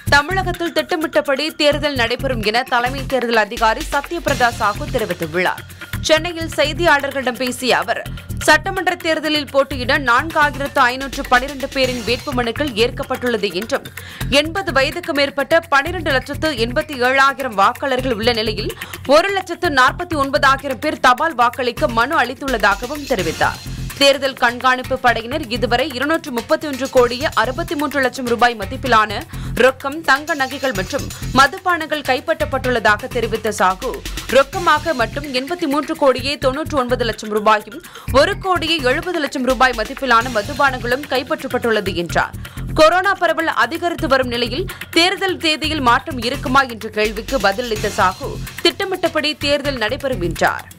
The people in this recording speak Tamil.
தமிழகத்தில் திட்டமிட்டபடி தேர்தல் நடைபெறும் என தலைமை தேர்தல் அதிகாரி சத்யபிரதா சாஹூ தெரிவித்துள்ளார் சென்னையில் செய்தியாளர்களிடம் பேசிய அவர் சட்டமன்ற தேர்தலில் போட்டியிட நான்காயிரத்து ஐநூற்று பனிரெண்டு பேரின் வேட்புமனுக்கள் ஏற்கப்பட்டுள்ளது என்றும் எண்பது வயதுக்கு மேற்பட்ட பனிரெண்டு லட்சத்து எண்பத்தி ஏழாயிரம் வாக்காளர்கள் உள்ள நிலையில் ஒரு லட்சத்து நாற்பத்தி ஒன்பதாயிரம் பேர் தபால் வாக்களிக்க மனு அளித்துள்ளதாகவும் தெரிவித்தார் தேர்தல் கண்காணிப்பு படையினர் இதுவரை இருநூற்று முப்பத்தி ஒன்று கோடியே அறுபத்தி மூன்று லட்சம் ரூபாய் மதிப்பிலான ரொக்கம் தங்க நகைகள் மற்றும் மதுபானங்கள் கைப்பற்றப்பட்டுள்ளதாக தெரிவித்த சாகு ரொக்கமாக மட்டும் எண்பத்தி மூன்று கோடியே தொன்னூற்று ஒன்பது லட்சம் ரூபாயும் ஒரு கோடியே எழுபது லட்சம் ரூபாய் மதிப்பிலான மதுபானங்களும் கைப்பற்றப்பட்டுள்ளது என்றார் கொரோனா பரவல் அதிகரித்து வரும் நிலையில் தேர்தல் தேதியில் மாற்றம் இருக்குமா என்ற கேள்விக்கு பதிலளித்த சாகு திட்டமிட்டபடி தேர்தல் நடைபெறும் என்றார்